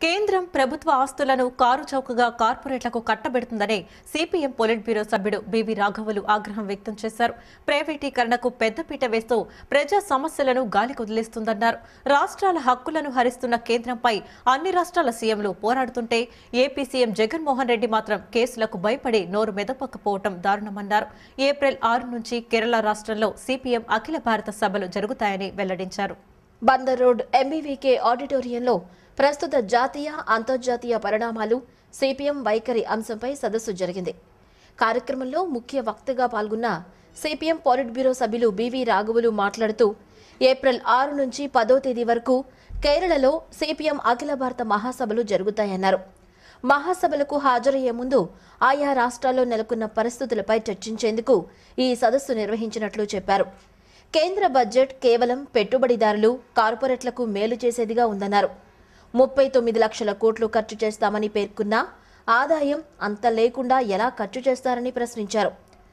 కేంద్రం ప్రభుత్వ ఆస్తులను కారు చౌకగా కార్పొరేట్లకు కట్టబెడుతుందని సిపిఎం పొలిట్ బ్యూరో సభ్యుడు బివి రాఘవులు ఆగ్రహం వ్యక్తం చేశారు ప్రైవేటీకరణకు పెద్దపీట వేస్తూ ప్రజా సమస్యలను గాలి కుదిలిస్తుందన్నారు రాష్ట్రాల హక్కులను హరిస్తున్న కేంద్రంపై అన్ని రాష్ట్రాల సీఎంలు పోరాడుతుంటే ఏపీ సీఎం జగన్మోహన్ రెడ్డి మాత్రం కేసులకు భయపడి నోరు మెదపకపోవటం దారుణమన్నారు ఏప్రిల్ ఆరు నుంచి కేరళ రాష్ట్రంలో సిపిఎం అఖిల భారత సభలు జరుగుతాయని వెల్లడించారు బందర్ రోడ్ ఎంబీవీకే ఆడిటోరియంలో ప్రస్తుత జాతీయ అంతర్జాతీయ పరిణామాలు సిపిఎం వైఖరి అంశంపై సదస్సు జరిగింది కార్యక్రమంలో ముఖ్య వక్తగా పాల్గొన్న సిపిఎం పాలిట్ బ్యూరో సభ్యులు బివి రాఘవులు మాట్లాడుతూ ఏప్రిల్ ఆరు నుంచి పదో తేదీ వరకు కేరళలో సిపిఎం అఖిల భారత మహాసభలు జరుగుతాయన్నారు మహాసభలకు హాజరయ్యే ముందు ఆయా రాష్ట్రాల్లో నెలకొన్న పరిస్థితులపై చర్చించేందుకు ఈ సదస్సు నిర్వహించినట్లు చెప్పారు కేంద్ర బడ్జెట్ కేవలం పెట్టుబడిదారులు కార్పొరేట్లకు మేలు చేసేదిగా ఉందన్నారు ముప్పై తొమ్మిది లక్షల కోట్లు ఖర్చు చేస్తామని పేర్కొన్నా ఆదాయం అంత లేకుండా ఎలా ఖర్చు చేస్తారని ప్రశ్నించారు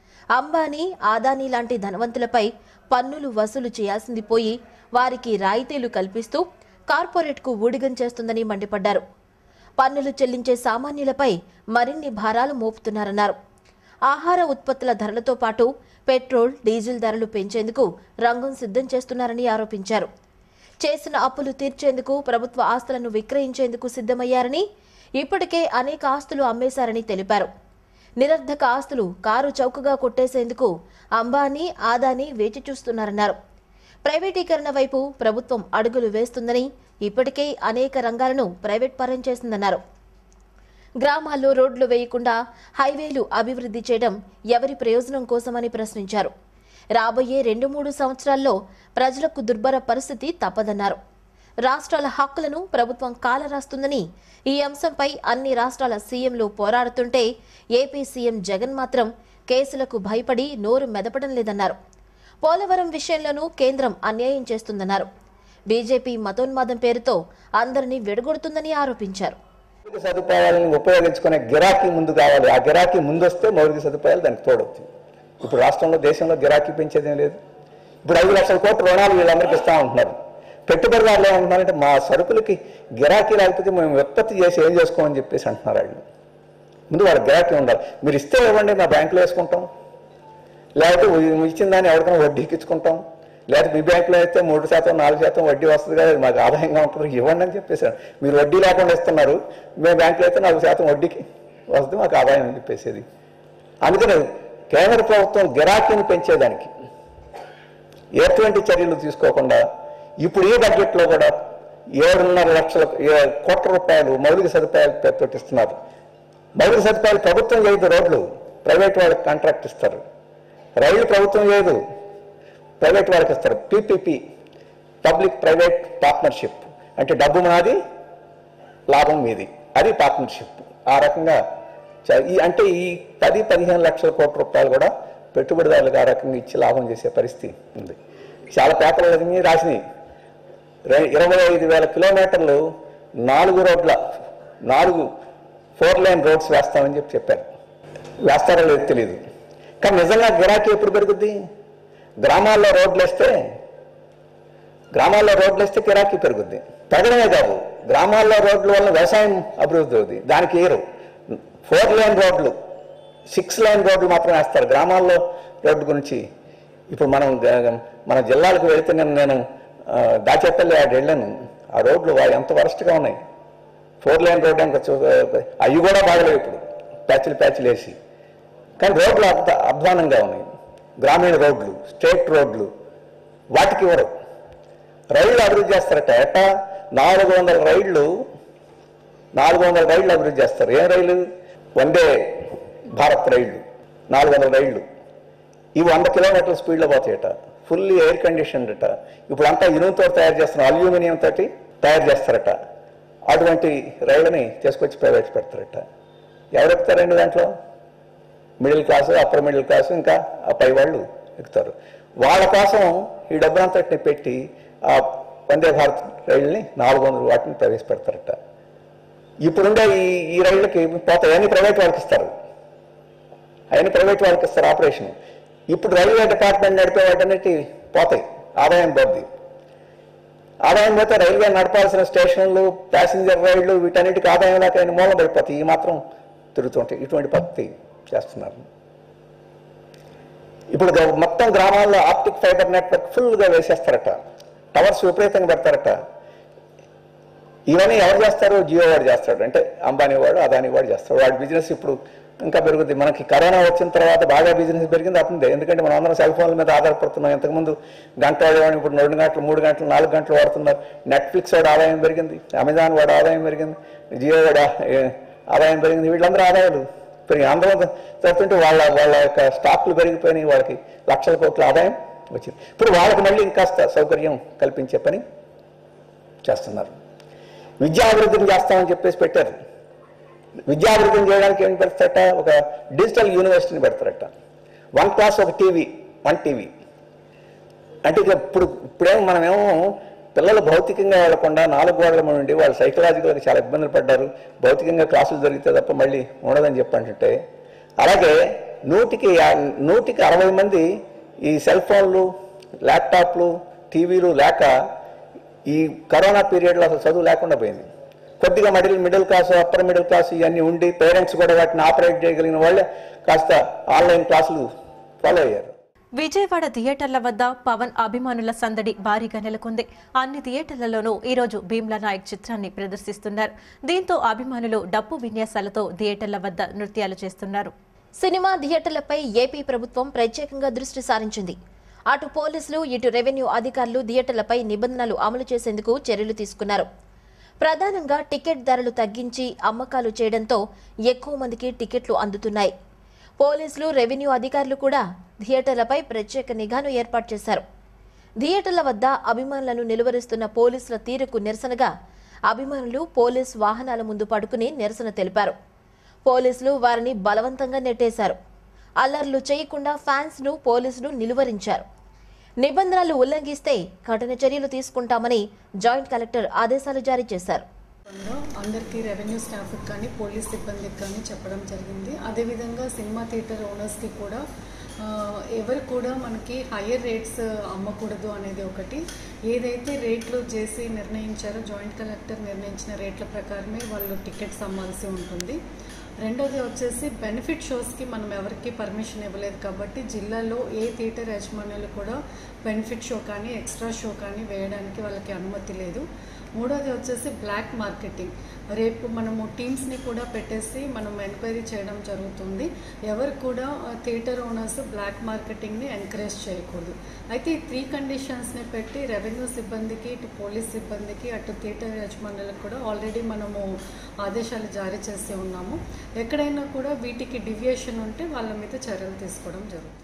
అంబానీ ఆదానీ లాంటి ధనవంతులపై పన్నులు వసూలు చేయాల్సింది పోయి వారికి రాయితీలు కల్పిస్తూ కార్పొరేట్కు ఊడిగం చేస్తుందని మండిపడ్డారు పన్నులు చెల్లించే సామాన్యులపై మరిన్ని భారాలు మోపుతున్నారన్నారు ఆహార ఉత్పత్తుల ధరలతో పాటు పెట్రోల్ డీజిల్ ధరలు పెంచేందుకు రంగం సిద్ధం చేస్తున్నారని ఆరోపించారు చేసిన అప్పులు తీర్చేందుకు ప్రభుత్వ ఆస్తులను విక్రయించేందుకు సిద్ధమయ్యారని ఇప్పటికే అనేక ఆస్తులు అమ్మేశారని తెలిపారు నిరర్ధక ఆస్తులు కారు చౌకగా కొట్టేసేందుకు అంబానీ ఆదానీ వేచి చూస్తున్నారన్నారు ప్రైవేటీకరణ వైపు ప్రభుత్వం అడుగులు వేస్తుందని ఇప్పటికే అనేక రంగాలను ప్రైవేట్ పరం చేసిందన్నారు గ్రామాల్లో రోడ్లు వేయకుండా హైవేలు అభివృద్ధి చేయడం ఎవరి ప్రయోజనం కోసమని ప్రశ్నించారు రాబోయే రెండు మూడు సంవత్సరాల్లో ప్రజలకు దుర్భర పరిస్థితి తప్పదన్నారు రాష్ట్రాల హక్కులను ప్రభుత్వం కాలరాస్తుందని ఈ అంశంపై అన్ని రాష్ట్రాల సీఎంలు పోరాడుతుంటే ఏపీ సీఎం జగన్ మాత్రం కేసులకు భయపడి నోరు మెదపడం లేదన్నారు పోలవరం విషయంలోనూ కేంద్రం అన్యాయం చేస్తుందన్నారు బీజేపీ మతోన్మాదం పేరుతో అందరినీ విడగొడుతుందని ఆరోపించారు మౌలిక సదుపాయాలను ఉపయోగించుకునే గిరాకీ ముందు కావాలి ఆ గిరాకీ ముందు వస్తే మౌలిక సదుపాయాలు దానికి తోడవుతాయి ఇప్పుడు రాష్ట్రంలో దేశంలో గిరాకీ పెంచేదేం లేదు ఇప్పుడు ఐదు లక్షల కోట్ల రుణాలు వీళ్ళందరికీ ఇస్తా ఉంటున్నారు పెట్టుబడిదారులు ఏమంటున్నారంటే మా సరుకులకి గిరాకీ లేకపోతే మేము ఉత్పత్తి చేసి ఏం చేసుకోమని చెప్పేసి అంటున్నారు వాళ్ళు ముందు వాళ్ళ గిరాకీ ఉండాలి మీరు ఇస్తే ఇవ్వండి మా బ్యాంకులో వేసుకుంటాం లేకపోతే ఉ- ఇచ్చిన దాన్ని ఎవరికైనా వడ్డీకి ఇచ్చుకుంటాం లేకపోతే మీ బ్యాంకులో అయితే మూడు శాతం నాలుగు శాతం వడ్డీ వస్తుంది కదా అది మాకు ఆదాయంగా ఉంటుంది ఇవ్వండి అని చెప్పేసారు మీరు వడ్డీ లేకుండా ఇస్తున్నారు మేము బ్యాంకులో అయితే నాలుగు శాతం వడ్డీకి వస్తుంది మాకు ఆదాయం అని చెప్పేసేది అందుకని కేంద్ర ప్రభుత్వం గిరాకీని పెంచేదానికి ఎటువంటి చర్యలు తీసుకోకుండా ఇప్పుడు ఈ బడ్జెట్లో కూడా ఏడున్నర లక్షల ఏ- కోట్ల రూపాయలు మౌలిక సదుపాయాలు పె- పెట్టిస్తున్నారు మౌలిక సదుపాయాలు ప్రభుత్వం చేయదు రోడ్లు ప్రైవేట్ వాళ్ళకి కాంట్రాక్ట్ ఇస్తారు రైలు ప్రభుత్వం చేయదు ప్రైవేట్ వాళ్ళకి ఇస్తారు పీపీపీ పబ్లిక్ ప్రైవేట్ పార్ట్నర్షిప్ అంటే డబ్బు మాది లాభం మీది అది పార్ట్నర్షిప్ ఆ రకంగా చ- ఈ అంటే ఈ పది పదిహేను లక్షల కోట్ల రూపాయలు కూడా పెట్టుబడిదారులకు ఆ రకంగా ఇచ్చి లాభం చేసే పరిస్థితి ఉంది చాలా పేపర్లు అన్నీ రాసినాయి రె- ఇరవై ఐదు వేల కిలోమీటర్లు నాలుగు రోడ్ల నాలుగు ఫోర్ లైన్ రోడ్స్ వేస్తామని చెప్పి చెప్పారు వేస్తారో లేదో తెలియదు కానీ నిజంగా గిరాకీ ఎప్పుడు పెరుగుద్ది గ్రామాల్లో రోడ్లు వేస్తే గ్రామాల్లో రోడ్లు వేస్తే గిరాకీ పెరుగుద్ది పెరగడమే కాదు గ్రామాల్లో రోడ్ల వల్ల వ్యవసాయం అభివృద్ధి అవుతుంది దానికి ఏరు ఫోర్ లైన్ రోడ్లు సిక్స్ లైన్ రోడ్లు మాత్రం వేస్తారు గ్రామాల్లో రోడ్డు గురించి ఇప్పుడు మనం గ- మన జిల్లాలకు వెళితే నేను నేను ఆ, దాచేపల్లి ఆడ వెళ్ళాను ఆ రోడ్లు వా- ఎంత వరస్ట్గా ఉన్నాయి ఫోర్ లైన్ రోడ్ ఇంకా చూ- అవి కూడా బాగలేవు ఇప్పుడు ప్యాచ్లు ప్యాచ్లు వేసి కానీ రోడ్లు అద్ద అధ్వానంగా ఉన్నాయి గ్రామీణ రోడ్లు స్టేట్ రోడ్లు వాటికి ఇవ్వరు రైళ్లు అభివృద్ధి చేస్తారట ఏటా నాలుగు వందల రైళ్లు నాలుగు వందల రైళ్లు అభివృద్ధి చేస్తారు ఏం రైలు వందే భారత్ రైళ్లు నాలుగు వందల రైళ్లు ఇవి వంద కిలోమీటర్ల స్పీడ్లో పోతాయట ఫుల్లీ ఎయిర్ కండిషన్ అట ఇప్పుడు అంతా ఇనుముతో తయారు చేస్తున్నారు అల్యూమినియం తోటి తయారు చేస్తారట అటువంటి రైళ్ళని తీసుకొచ్చి ప్రవేశపెడతారట ఎవరు ఎక్కుతారండి దాంట్లో middle class upper middle class ఇంకా ఆ పై వాళ్ళు ఎక్కుతారు వాళ్ళ కోసం ఈ డబ్బులంతటిని పెట్టి ఆ వందే భారత్ రైళ్ళని నాలుగు వందల వాటిని ప్రవేశపెడతారట ఇప్పుడుండే ఈ ఈ రైళ్ళకి పోతాయి అన్ని ప్రైవేట్ వాళ్ళకి ఇస్తారు అవన్నీ ప్రైవేట్ వాళ్ళకి ఇస్తారు ఆపరేషన్ ఇప్పుడు రైల్వే డిపార్ట్మెంట్ నడిపే వాటన్నిటి పోతాయి ఆదాయం పోద్ది ఆదాయం పోతే రైల్వే నడపాల్సిన స్టేషన్లు ప్యాసింజర్ రైళ్లు వీటన్నిటికి ఆదాయం లేక ఆయన మూలం పడిపోతాయి ఈ మాత్రం తిరుగుతుంటాయి ఇటువంటి పద్ధతి చేస్తున్నారు ఇప్పుడు గ- మొత్తం గ్రామాల్లో ఆప్టిక్ ఫైబర్ నెట్వర్క్ ఫుల్గా వేసేస్తారట టవర్స్ విపరీతంగా పెడతారట ఇవన్నీ ఎవరు చేస్తారు జియో వాడు చేస్తాడు అంటే అంబానీ వాడు అదానీ వాడు చేస్తాడు వాడి బిజినెస్ ఇప్పుడు ఇంకా పెరుగుద్ది మనకి కరోనా వచ్చిన తర్వాత బాగా బిజినెస్ పెరిగింది అప్పుడు ఎందుకంటే మనం అందరం సెల్ ఫోన్ల మీద ఆధారపడుతున్నాం ఇంతకుముందు గంట వాడేవాడిని ఇప్పుడు రెండు గంటలు మూడు గంటలు నాలుగు గంటలు వాడుతున్నారు నెట్ఫ్లిక్స్ వాడు ఆదాయం పెరిగింది అమెజాన్ వాడు ఆదాయం పెరిగింది జియో వాడు ఆ- ఏ- ఆదాయం పెరిగింది వీళ్ళందరూ ఆదాయాలు పెరిగి అందరం చదువుతుంటే వాళ్ళ వాళ్ళ యొక్క స్టాక్లు పెరిగిపోయినాయి వాళ్ళకి లక్షల కోట్ల ఆదాయం వచ్చింది ఇప్పుడు వాళ్ళకి మళ్ళీ ఇంకాస్త సౌకర్యం కల్పించే పని చేస్తున్నారు విద్యాభివృద్ధిని చేస్తామని చెప్పేసి పెట్టారు విద్యాభివృద్ధిని చేయడానికి ఏం పెడతారట ఒక డిజిటల్ యూనివర్సిటీని పెడతారట వన్ క్లాస్ ఒక టీవీ వన్ టీవీ అంటే ఇక ఇప్పుడు ఇప్పుడేమో మనమేమో పిల్లలు భౌతికంగా వెళ్లకుండా నాలుగు గోడల నుండి వాళ్ళు సైకలాజికల్గా చాలా ఇబ్బందులు పడ్డారు భౌతికంగా క్లాసులు జరిగితే తప్ప మళ్ళీ ఉండదని చెప్పంటుంటే అలాగే నూటికి యా- నూటికి అరవై మంది ఈ సెల్ ఫోన్లు ల్యాప్టాప్లు టీవీలు లేక ఈ కరోనా పీరియడ్లో అసలు చదువు లేకుండా పోయింది కొద్దిగా middle middle class upper middle class ఇవన్నీ ఉండి పేరెంట్స్ కూడా వాటిని ఆపరేట్ చేయగలిగిన వాళ్ళే కాస్త ఆన్లైన్ క్లాసులు ఫాలో అయ్యారు విజయవాడ థియేటర్ల వద్ద పవన్ అభిమానుల సందడి భారీగా నెలకొంది అన్ని థియేటర్లలోనూ ఈరోజు భీమ్లా నాయక్ చిత్రాన్ని ప్రదర్శిస్తున్నారు దీంతో అభిమానులు డప్పు విన్యాసాలతో థియేటర్ల వద్ద నృత్యాలు చేస్తున్నారు సినిమా థియేటర్లపై ఏపీ ప్రభుత్వం ప్రత్యేకంగా దృష్టి సారించింది అటు పోలీసులు ఇటు రెవెన్యూ అధికారులు థియేటర్లపై నిబంధనలు అమలు చేసేందుకు చర్యలు తీసుకున్నారు ప్రధానంగా టికెట్ ధరలు తగ్గించి అమ్మకాలు చేయడంతో ఎక్కువ మందికి టికెట్లు అందుతున్నాయి పోలీసులు రెవెన్యూ అధికారులు కూడా థియేటర్లపై ప్రత్యేక నిఘాను ఏర్పాటు చేశారు థియేటర్ల వద్ద అభిమానులను నిలువరిస్తున్న పోలీసుల తీరుకు నిరసనగా అభిమానులు పోలీస్ వాహనాల ముందు పడుకుని నిరసన తెలిపారు పోలీసులు వారిని బలవంతంగా నెట్టేశారు అల్లర్లు చేయకుండా ఫ్యాన్స్ ను పోలీసులు నిలువరించారు నిబంధనలు ఉల్లంఘిస్తే కఠిన చర్యలు తీసుకుంటామని జాయింట్ కలెక్టర్ ఆదేశాలు జారీ చేశారు సందర్భంగా అందరికీ రెవెన్యూ స్టాఫ్కి కానీ పోలీస్ సిబ్బందికి కానీ చెప్పడం జరిగింది అదేవిధంగా సినిమా థియేటర్ ఓనర్స్కి కూడా ఆ, ఎవరు కూడా మనకి హయ్యర్ రేట్స్ అమ్మకూడదు అనేది ఒకటి ఏదైతే రేట్లు చేసి నిర్ణయించారో జాయింట్ కలెక్టర్ నిర్ణయించిన రేట్ల ప్రకారమే వాళ్ళు టికెట్స్ అమ్మాల్సి ఉంటుంది రెండోది వచ్చేసి బెనిఫిట్ షోస్కి మనం ఎవరికి పర్మిషన్ ఇవ్వలేదు కాబట్టి జిల్లాలో ఏ థియేటర్ యజమానులు కూడా బెనిఫిట్ షో కానీ ఎక్స్ట్రా షో కానీ వేయడానికి వాళ్ళకి అనుమతి లేదు మూడోది వచ్చేసి బ్లాక్ మార్కెటింగ్ రేపు మనము టీమ్స్ని కూడా పెట్టేసి మనం ఎంక్వైరీ చేయడం జరుగుతుంది ఎవరు కూడా థియేటర్ ఓనర్స్ బ్లాక్ మార్కెటింగ్ని ఎంకరేజ్ చేయకూడదు అయితే ఈ త్రీ కండిషన్స్ని పెట్టి రెవెన్యూ సిబ్బందికి ఇటు పోలీస్ సిబ్బందికి అటు థియేటర్ యజమానులకు కూడా ఆల్రెడీ మనము ఆదేశాలు జారీ చేసి ఉన్నాము ఎక్కడైనా కూడా వీటికి డివియేషన్ ఉంటే వాళ్ళ మీద చర్యలు తీసుకోవడం జరుగుతుంది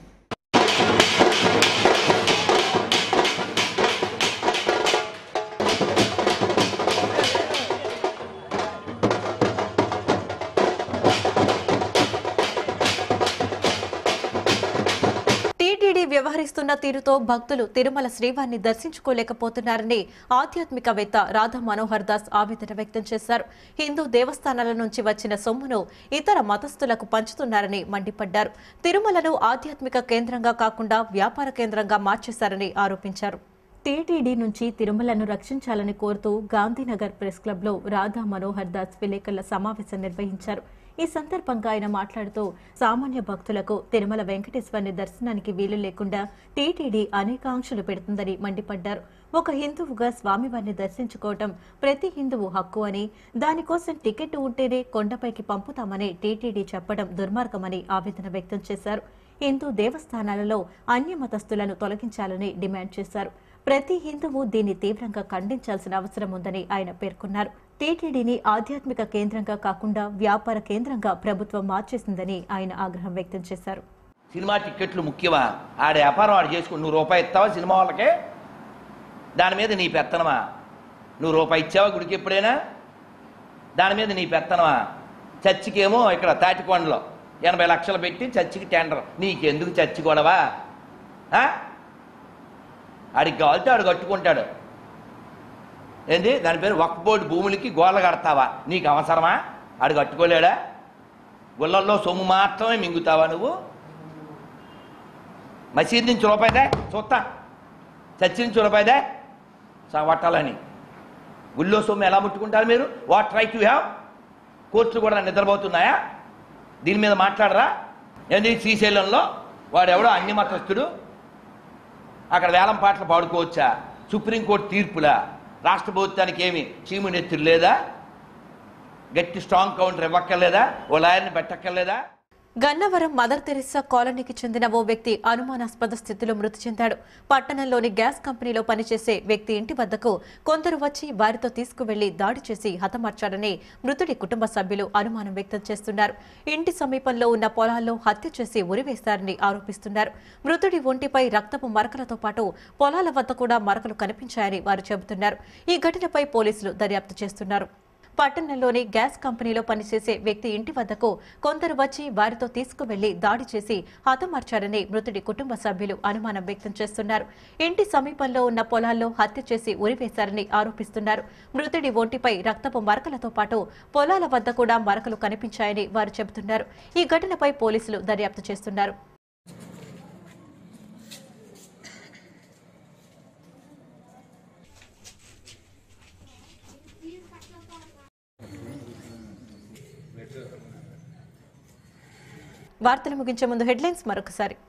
టీటీడీ వ్యవహరిస్తున్న తీరుతో భక్తులు తిరుమల శ్రీవారిని దర్శించుకోలేకపోతున్నారని ఆధ్యాత్మికవేత్త రాధా మనోహర్ దాస్ ఆవేదన వ్యక్తం చేశారు హిందూ దేవస్థానాల నుంచి వచ్చిన సొమ్మును ఇతర మతస్థులకు పంచుతున్నారని మండిపడ్డారు తిరుమలను ఆధ్యాత్మిక కేంద్రంగా కాకుండా వ్యాపార కేంద్రంగా మార్చేశారని ఆరోపించారు టీటీడీ నుంచి తిరుమలను రక్షించాలని కోరుతూ గాంధీనగర్ ప్రెస్ క్లబ్లో రాధా మనోహర్ దాస్ విలేకరుల సమావేశం నిర్వహించారు ఈ సందర్భంగా ఆయన మాట్లాడుతూ సామాన్య భక్తులకు తిరుమల వెంకటేశ్వరుని దర్శనానికి వీలు లేకుండా టీటీడీ అనేక ఆంక్షలు పెడుతుందని మండిపడ్డారు ఒక హిందువుగా స్వామివారిని దర్శించుకోవటం ప్రతి హిందువు హక్కు అని దానికోసం టికెట్ ఉంటేనే కొండపైకి పంపుతామని టీటీడీ చెప్పడం దుర్మార్గమని ఆవేదన వ్యక్తం చేశారు హిందూ దేవస్థానాలలో అన్య మతస్థులను తొలగించాలని డిమాండ్ చేశారు ప్రతి హిందువు దీన్ని తీవ్రంగా ఖండించాల్సిన అవసరం ఉందని ఆయన పేర్కొన్నారు టీటీడీని ఆధ్యాత్మిక కేంద్రంగా కాకుండా వ్యాపార కేంద్రంగా ప్రభుత్వం మార్చేసిందని ఆయన ఆగ్రహం వ్యక్తం చేశారు సినిమా టిక్కెట్లు ముఖ్యమా ఆడ వ్యాపారం ఆడు చేసుకుని నువ్వు రూపాయి ఇస్తావా సినిమా వాళ్ళకే దాని మీద నీ పెత్తనమా నువ్వు రూపాయి ఇచ్చావా గుడికి ఎప్పుడైనా దాని మీద నీ పెత్తనమా చర్చికేమో ఇక్కడ తాటికొండలో ఎనభై లక్షలు పెట్టి చర్చికి టెండర్ నీకెందుకు చర్చి గొడవా ఆ? ఆడికి కావాలితే ఆడు కట్టుకుంటాడు ఏంది దాని పేరు వక్ బోర్డు భూములకి గోళ్ళ కడతావా నీకు అవసరమా ఆడు కట్టుకోలేడా గుళ్ళల్లో సొమ్ము మాత్రమే మింగుతావా నువ్వు మసీద్ నుంచి రూపాయిదే చూస్తా చర్చి నుంచి రూపాయిదే పట్టాలని గుళ్ళో సొమ్ము ఎలా ముట్టుకుంటారు మీరు వాట్ రైట్ యు హ్యావ్ కోర్టులు కూడా నిద్రపోతున్నాయా దీని మీద మాట్లాడరా ఏంది శ్రీశైలంలో వాడెవడో అన్ని మతస్థుడు అక్కడ వేలం పాటలు పాడుకోవచ్చా సుప్రీంకోర్టు తీర్పులా రాష్ట్ర ప్రభుత్వానికి ఏమి చీము నెత్తురు లేదా గట్టి స్ట్రాంగ్ కౌంటర్ ఇవ్వక్కర్లేదా ఓ లాయర్ని పెట్టక్కర్లేదా గన్నవరం మదర్ తెరిసా కాలనీకి చెందిన ఓ వ్యక్తి అనుమానాస్పద స్థితిలో మృతి చెందాడు పట్టణంలోని గ్యాస్ కంపెనీలో పనిచేసే వ్యక్తి ఇంటి వద్దకు కొందరు వచ్చి వారితో తీసుకువెళ్లి దాడి చేసి హతమార్చారని మృతుడి కుటుంబ సభ్యులు అనుమానం వ్యక్తం చేస్తున్నారు ఇంటి సమీపంలో ఉన్న పొలాల్లో హత్య చేసి ఉరివేశారని ఆరోపిస్తున్నారు మృతుడి ఒంటిపై రక్తపు మరకలతో పాటు పొలాల వద్ద కూడా మరకలు కనిపించాయని వారు చెబుతున్నారు ఈ ఘటనపై పోలీసులు దర్యాప్తు చేస్తున్నారు పట్టణంలోని గ్యాస్ కంపెనీలో పనిచేసే వ్యక్తి ఇంటి వద్దకు కొందరు వచ్చి వారితో తీసుకువెళ్లి దాడి చేసి హతమార్చారని మృతుడి కుటుంబ సభ్యులు అనుమానం వ్యక్తం చేస్తున్నారు ఇంటి సమీపంలో ఉన్న పొలాల్లో హత్య చేసి ఉరివేశారని ఆరోపిస్తున్నారు మృతుడి ఒంటిపై రక్తపు మరకలతో పాటు పొలాల వద్ద కూడా మరకలు కనిపించాయని వారు చెబుతున్నారు ఈ ఘటనపై పోలీసులు దర్యాప్తు చేస్తున్నారు వార్తలు ముగించే ముందు హెడ్లైన్స్ మరొకసారి